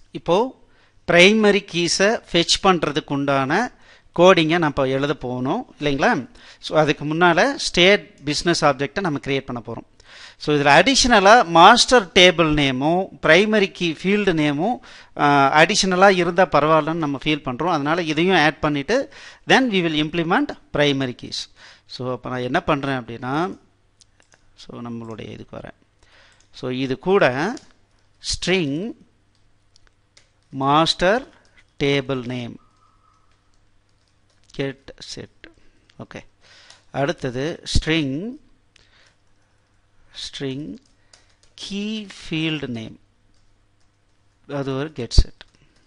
இப்போது primary கீஸை fetch பண்ணுறதுக்கு உண்டான கோடிங்கை நம்ம எழுத போகணும் இல்லைங்களா ஸோ அதுக்கு முன்னால் ஸ்டேட் பிஸ்னஸ் ஆப்ஜெக்டை நம்ம கிரியேட் பண்ண போகிறோம் ஸோ இதில் அடிஷ்னலாக மாஸ்டர் டேபிள் நேமும் ப்ரைமரி கீ ஃபீல்டு நேமும் அடிஷ்னலாக இருந்தால் பரவாயில்லன்னு நம்ம ஃபீல் பண்ணுறோம் அதனால் இதையும் ஆட் பண்ணிவிட்டு then we will implement primary keys so அப்போ நான் என்ன பண்ணுறேன் அப்படின்னா ஸோ நம்மளுடைய இதுக்கு வரேன் ஸோ இது கூட string master table name get set okay அடுத்தது string string key field name அது ஒரு கெட் செட்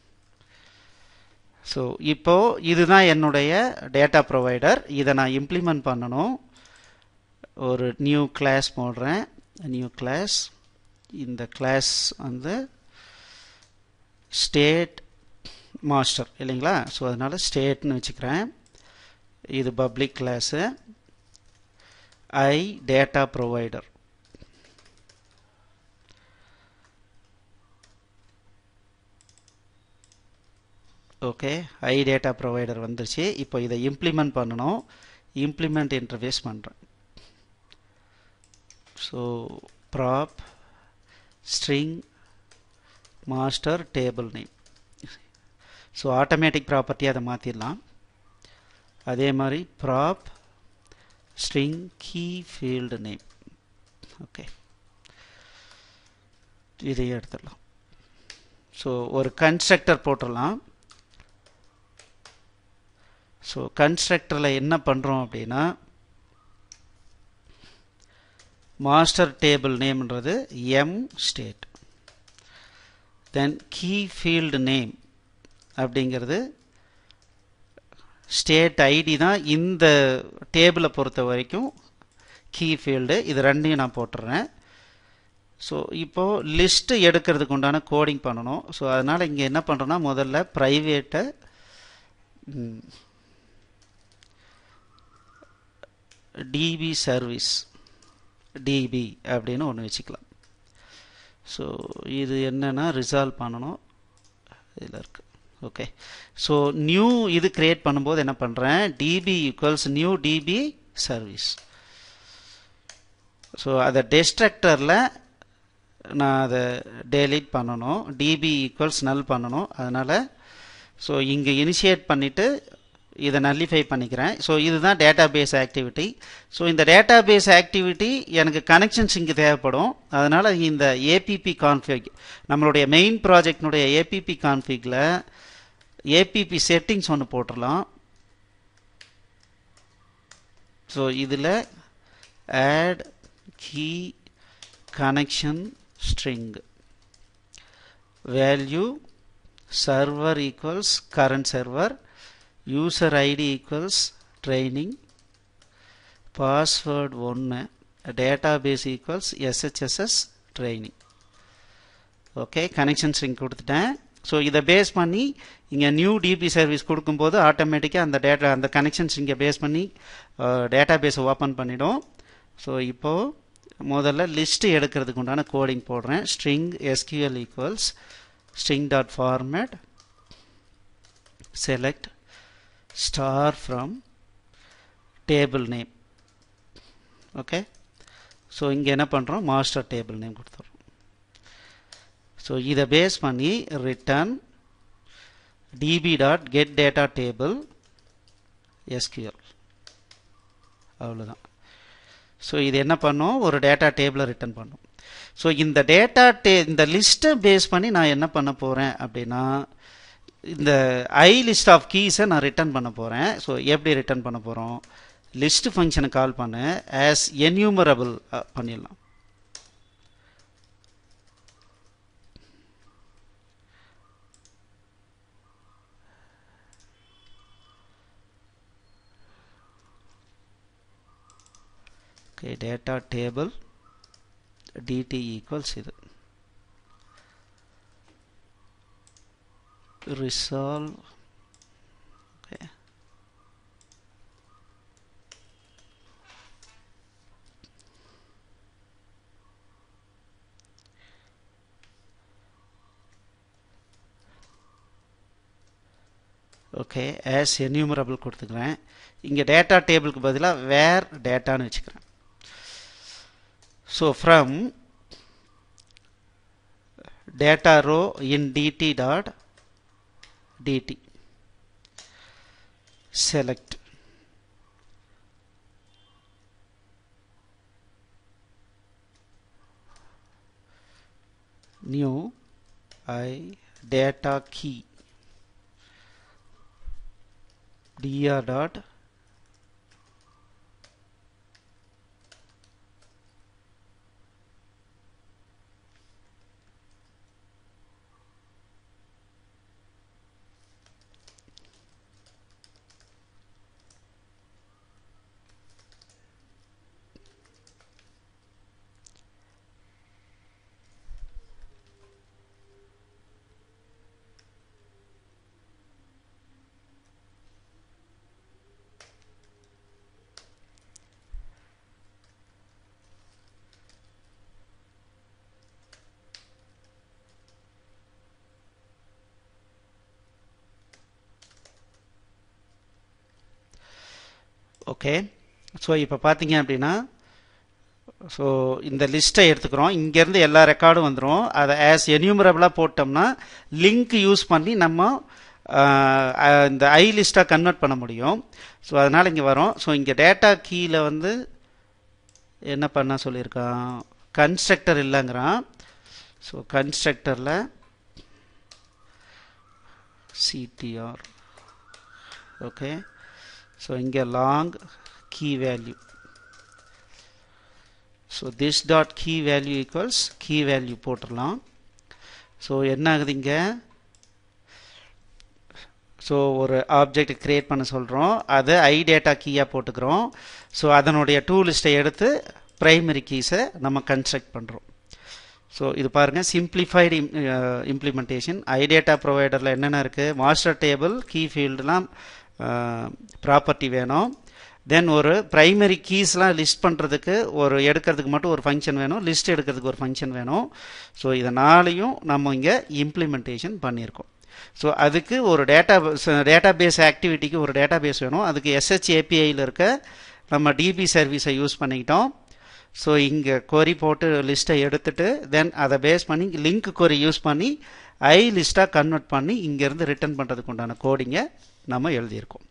ஸோ இப்போ இதுதான் என்னுடைய டேட்டா ப்ரொவைடர் இதை நான் இம்ப்ளிமெண்ட் பண்ணணும் ஒரு நியூ கிளாஸ் போடுறேன் நியூ கிளாஸ் இந்த கிளாஸ் வந்து ஸ்டேட் மாஸ்டர் இல்லைங்களா ஸோ அதனால் ஸ்டேட்னு வச்சுக்கிறேன் இது public class I data provider okay I data provider வந்துருச்சு இப்போ இதை இம்ப்ளிமெண்ட் பண்ணணும் இம்ப்ளிமெண்ட் இன்டர்ஃபேஸ் பண்ணுறேன் so prop string master table name so automatic property அதை மாற்றிடலாம் அதே மாதிரி prop string key field name okay இதையே எடுத்துடலாம் ஸோ ஒரு கன்ஸ்ட்ரக்டர் போட்டுடலாம் ஸோ கன்ஸ்ட்ரக்டரில் என்ன பண்ணுறோம் அப்படின்னா மாஸ்டர் டேபிள் நேம்ன்றது M state then key field name அப்படிங்கிறது ஸ்டேட் ஐடி தான் இந்த டேபிளை பொறுத்த வரைக்கும் கீ ஃபீல்டு இது ரெண்டையும் நான் போட்டுடுறேன் ஸோ இப்போது லிஸ்ட்டு எடுக்கிறதுக்கு உண்டான கோடிங் பண்ணணும் ஸோ அதனால் இங்கே என்ன பண்ணுறோன்னா முதல்ல ப்ரைவேட்டை டிபி சர்வீஸ் டிபி அப்படின்னு ஒன்று வச்சுக்கலாம் ஸோ இது என்னென்னா ரிசால்வ் பண்ணணும் இதில் இருக்குது ஓகே ஸோ நியூ இது கிரியேட் பண்ணும்போது என்ன பண்ணுறேன் DB equals new DB service so அதை டெஸ்ட்ரக்டரில் நான் அதை டெலீட் பண்ணணும் டிபி ஈக்குவல்ஸ் நல் பண்ணணும் அதனால் ஸோ இங்கே இனிஷியேட் பண்ணிவிட்டு இதை நல்லிஃபை பண்ணிக்கிறேன் ஸோ இதுதான் டேட்டா பேஸ் ஆக்டிவிட்டி ஸோ இந்த டேட்டா பேஸ் ஆக்டிவிட்டி எனக்கு கனெக்ஷன்ஸ் இங்கே தேவைப்படும் அதனால் இந்த ஏபிபி கான்ஃபிக் நம்மளுடைய மெயின் ப்ராஜெக்டினுடைய ஏபிபி கான்ஃபிகில் ஏபிபி செட்டிங்ஸ் ஒன்று போட்டுடலாம் ஸோ இதில் add key connection string value server equals current server user id equals training password 1 database equals sHSS training okay connection string கொடுத்துட்டேன் ஸோ இதை பேஸ் பண்ணி இங்கே நியூ டிபி சர்வீஸ் கொடுக்கும்போது ஆட்டோமேட்டிக்காக அந்த டேட்டா அந்த கனெக்ஷன் ஸ்ட்ரிங்கை பேஸ் பண்ணி டேட்டா பேஸை ஓப்பன் பண்ணிடும் ஸோ இப்போது முதல்ல லிஸ்ட்டு எடுக்கிறதுக்கு உண்டான கோடிங் போடுறேன் string SQL equals string dot format select star from table name okay so இங்கே என்ன பண்ணுறோம் மாஸ்டர் டேபிள் நேம் கொடுத்துட்றோம் ஸோ இதை பேஸ் பண்ணி return DB dot get data table SQL அவ்வளோதான் ஸோ இது என்ன பண்ணும் ஒரு டேட்டா டேபிளை ரிட்டர்ன் பண்ணும் ஸோ இந்த டேட்டா டே இந்த லிஸ்ட்டை பேஸ் பண்ணி நான் என்ன பண்ண போகிறேன் அப்படின்னா இந்த ஐ லிஸ்ட் ஆஃப் கீஸை நான் ரிட்டர்ன் பண்ண போகிறேன் ஸோ எப்படி ரிட்டர்ன் பண்ண போகிறோம் லிஸ்ட் ஃபங்க்ஷனை கால் பண்ண ஆஸ் என்யூமரபிள் பண்ணிடலாம் okay data table dt equals இது resolve okay okay as enumerable கொடுத்துக்கிறேன் இங்கே டேட்டா டேபிளுக்கு பதிலாக வேர் டேட்டான்னு வச்சுக்கிறேன் so from data row in dt dot dt select new i data key dr dot okay so இப்போ பார்த்தீங்க அப்படின்னா ஸோ இந்த லிஸ்ட்டை எடுத்துக்கிறோம் இங்கேருந்து எல்லா ரெக்கார்டும் வந்துடும் அதை ஆஸ் என்யூமரபிளாக போட்டோம்னா லிங்க் யூஸ் பண்ணி நம்ம இந்த ஐ லிஸ்ட்டாக கன்வெர்ட் பண்ண முடியும் ஸோ அதனால் இங்கே வரும் ஸோ இங்கே டேட்டா கீயில் வந்து என்ன பண்ண சொல்லியிருக்கான் கன்ஸ்ட்ரக்டர் இல்லைங்கிறான் ஸோ கன்ஸ்ட்ரக்டரில் சிடிஆர் ஓகே ஸோ இங்கே long key value so this dot key value equals key value போட்டுடலாம் ஸோ என்ன ஆகுது இங்கே ஸோ ஒரு ஆப்ஜெக்ட் க்ரியேட் பண்ண சொல்கிறோம் அதை ஐ டேட்டா கீயாக போட்டுக்கிறோம் ஸோ அதனுடைய டூ லிஸ்ட்டை எடுத்து ப்ரைமரி கீஸை நம்ம கன்ஸ்ட்ரக்ட் பண்ணுறோம் ஸோ இது பாருங்கள் சிம்பிளிஃபைடு இம்ப்ளிமெண்டேஷன் ஐ டேட்டா ப்ரொவைடரில் என்னென்ன இருக்குது மாஸ்டர் டேபிள் கீ ஃபீல்டுலாம் ப்ராப்பர்ட்டி வேணும் தென் ஒரு ப்ரைமரி கீஸ்லாம் லிஸ்ட் பண்ணுறதுக்கு ஒரு எடுக்கிறதுக்கு மட்டும் ஒரு ஃபங்க்ஷன் வேணும் லிஸ்ட் எடுக்கிறதுக்கு ஒரு ஃபங்க்ஷன் வேணும் ஸோ இதனாலையும் நம்ம இங்கே இம்ப்ளிமெண்டேஷன் பண்ணியிருக்கோம் ஸோ அதுக்கு ஒரு டேட்டா டேட்டா பேஸ் ஆக்டிவிட்டிக்கு ஒரு டேட்டா பேஸ் வேணும் அதுக்கு எஸ்ஹெச் ஏபிஐயில் இருக்க நம்ம டிபி சர்வீஸை யூஸ் பண்ணிக்கிட்டோம் ஸோ இங்கே கொரி போட்டு லிஸ்ட்டை எடுத்துட்டு தென் அதை பேஸ் பண்ணி லிங்க் கொரி யூஸ் பண்ணி ஐ லிஸ்ட்டாக கன்வெர்ட் பண்ணி இங்கேருந்து ரிட்டர்ன் பண்ணுறதுக்கு உண்டான கோடிங்கை நம்ம எழுதியிருக்கோம்